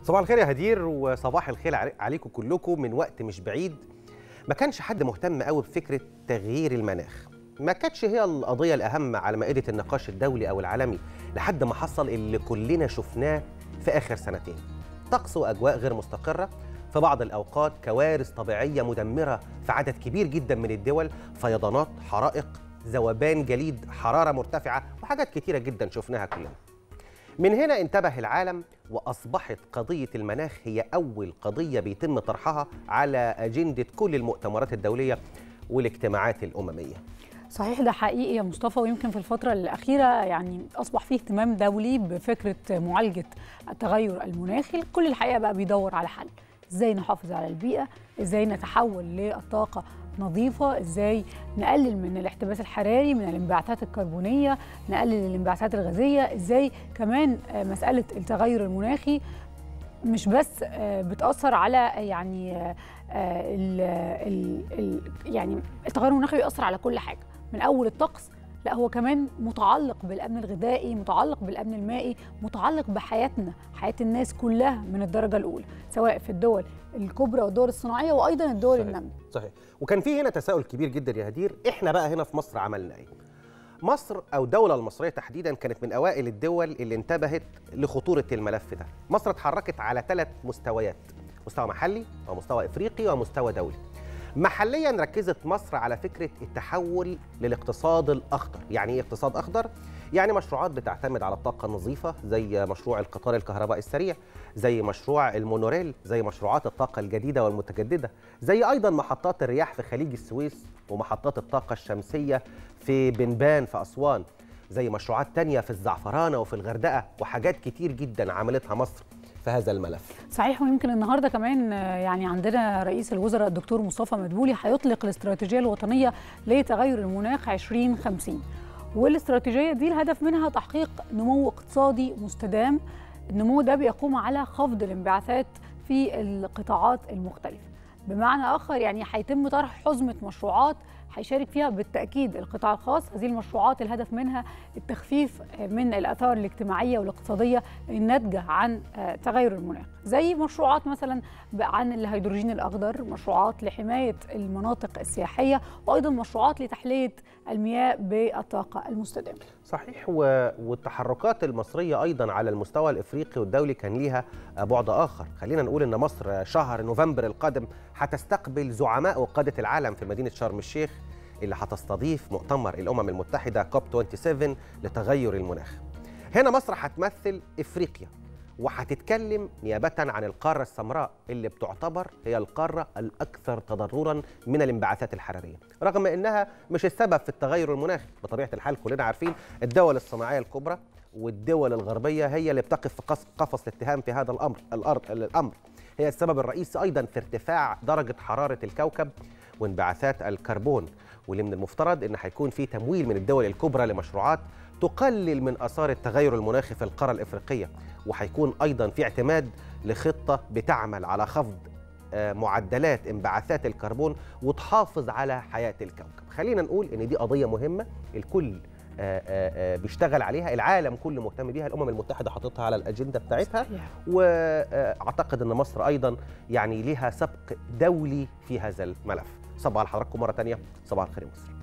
صباح الخير يا هدير وصباح الخير علي- عليكم كلكم من وقت مش بعيد ما كانش حد مهتم قوي بفكره تغيير المناخ ما كانتش هي القضيه الاهم على مائده النقاش الدولي او العالمي لحد ما حصل اللي كلنا شفناه في اخر سنتين طقس واجواء غير مستقره في بعض الاوقات كوارث طبيعيه مدمره في عدد كبير جدا من الدول فيضانات حرائق ذوبان جليد حراره مرتفعه وحاجات كتيره جدا شفناها كلنا من هنا انتبه العالم واصبحت قضيه المناخ هي اول قضيه بيتم طرحها على اجنده كل المؤتمرات الدوليه والاجتماعات الامميه صحيح ده حقيقي يا مصطفى ويمكن في الفترة الأخيرة يعني أصبح فيه اهتمام دولي بفكرة معالجة التغير المناخي كل الحقيقة بقى بيدور على حل إزاي نحافظ على البيئة إزاي نتحول للطاقة نظيفة إزاي نقلل من الاحتباس الحراري من الانبعاثات الكربونية نقلل الانبعاثات الغازية إزاي كمان آه، مسألة التغير المناخي مش بس آه، بتأثر على يعني آه، آه، ال ال ال يعني التغير المناخي بيأثر على كل حاجة من أول الطقس لا هو كمان متعلق بالأمن الغذائي متعلق بالأمن المائي متعلق بحياتنا حياة الناس كلها من الدرجة الأولى سواء في الدول الكبرى والدول الصناعية وأيضا الدول صحيح. النامية صحيح وكان في هنا تساؤل كبير جدا يا هدير احنا بقى هنا في مصر عملنا ايه مصر او الدوله المصريه تحديدا كانت من اوائل الدول اللي انتبهت لخطوره الملف ده مصر اتحركت على ثلاث مستويات مستوى محلي ومستوى افريقي ومستوى دولي محليا ركزت مصر على فكره التحول للاقتصاد الاخضر يعني ايه اقتصاد اخضر يعني مشروعات بتعتمد على الطاقه النظيفه زي مشروع القطار الكهربائي السريع زي مشروع المونوريل زي مشروعات الطاقه الجديده والمتجدده زي ايضا محطات الرياح في خليج السويس ومحطات الطاقه الشمسيه في بنبان في اسوان زي مشروعات تانية في الزعفرانه وفي الغردقه وحاجات كتير جدا عملتها مصر في هذا الملف صحيح ويمكن النهارده كمان آه، يعني عندنا رئيس الوزراء الدكتور مصطفى مدبولي هيطلق الاستراتيجيه الوطنيه لتغير المناخ 2050 والاستراتيجيه دي الهدف منها تحقيق نمو اقتصادي مستدام النمو ده بيقوم على خفض الانبعاثات في القطاعات المختلفه بمعنى اخر يعني هيتم طرح حزمه مشروعات هيشارك فيها بالتاكيد القطاع الخاص هذه المشروعات الهدف منها التخفيف من الاثار الاجتماعيه والاقتصاديه الناتجه عن آه، تغير المناخ زي مشروعات مثلا ب- عن الهيدروجين الاخضر مشروعات لحمايه المناطق السياحيه وايضا مشروعات لتحليه المياه بالطاقه المستدامه صحيح و... والتحركات المصرية أيضا على المستوى الإفريقي والدولي كان ليها بعد آخر خلينا نقول أن مصر شهر نوفمبر القادم هتستقبل زعماء وقادة العالم في مدينة شرم الشيخ اللي هتستضيف مؤتمر الأمم المتحدة كوب 27 لتغير المناخ هنا مصر هتمثل إفريقيا وهتتكلم نيابة عن القارة السمراء اللي بتعتبر هي القارة الأكثر تضررا من الانبعاثات الحرارية رغم أنها مش السبب في التغير المناخي بطبيعة الحال كلنا عارفين الدول الصناعية الكبرى والدول الغربية هي اللي بتقف في قص- قفص الاتهام في هذا الأمر الأرض الأمر هي السبب الرئيسي أيضا في ارتفاع درجة حرارة الكوكب وانبعاثات الكربون واللي من المفترض ان هيكون في تمويل من الدول الكبرى لمشروعات تقلل من اثار التغير المناخي في القاره الافريقيه وهيكون ايضا في اعتماد لخطه بتعمل على خفض آه، معدلات انبعاثات الكربون وتحافظ على حياه الكوكب خلينا نقول ان دي قضيه مهمه الكل آه، آه، آه، بيشتغل عليها العالم كله مهتم بيها الامم المتحده حاططها على الاجنده بتاعتها صحيح. واعتقد ان مصر ايضا يعني لها سبق دولي في هذا الملف صباح على حضراتكم مره ثانيه صباح الخير يا مصر